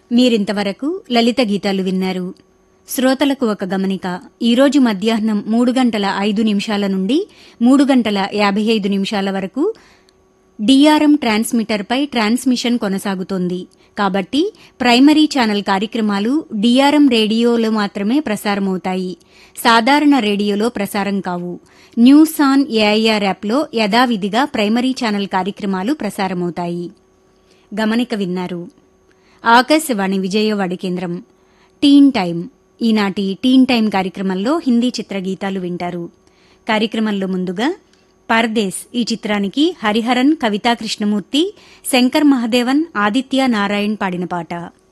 మీరింతవరకు లలిత గీతాలు విన్నారు శ్రోతలకు ఒక గమనిక ఈరోజు మధ్యాహ్నం మూడు గంటల ఐదు నిమిషాల నుండి మూడు గంటల యాభై ఐదు నిమిషాల వరకు డిఆర్ఎం ట్రాన్స్మిటర్పై ట్రాన్స్మిషన్ కొనసాగుతోంది కాబట్టి ప్రైమరీ ఛానల్ కార్యక్రమాలు డిఆర్ఎం రేడియోలో మాత్రమే ప్రసారమవుతాయి సాధారణ రేడియోలో ప్రసారం కావు న్యూస్ ఆన్ ఏఐఆర్ యాప్లో యథావిధిగా ప్రైమరీ ఛానల్ కార్యక్రమాలు ప్రసారమవుతాయి గమనిక విన్నారు ఆకాశవాణి విజయవాడ కేంద్రం టీన్ టైం ఈనాటి టీన్ టైం కార్యక్రమంలో హిందీ చిత్రగీతాలు వింటారు కార్యక్రమంలో ముందుగా పర్దేశ్ ఈ చిత్రానికి హరిహరన్ కవితా కృష్ణమూర్తి శంకర్ మహదేవన్ ఆదిత్య నారాయణ్ పాడిన పాట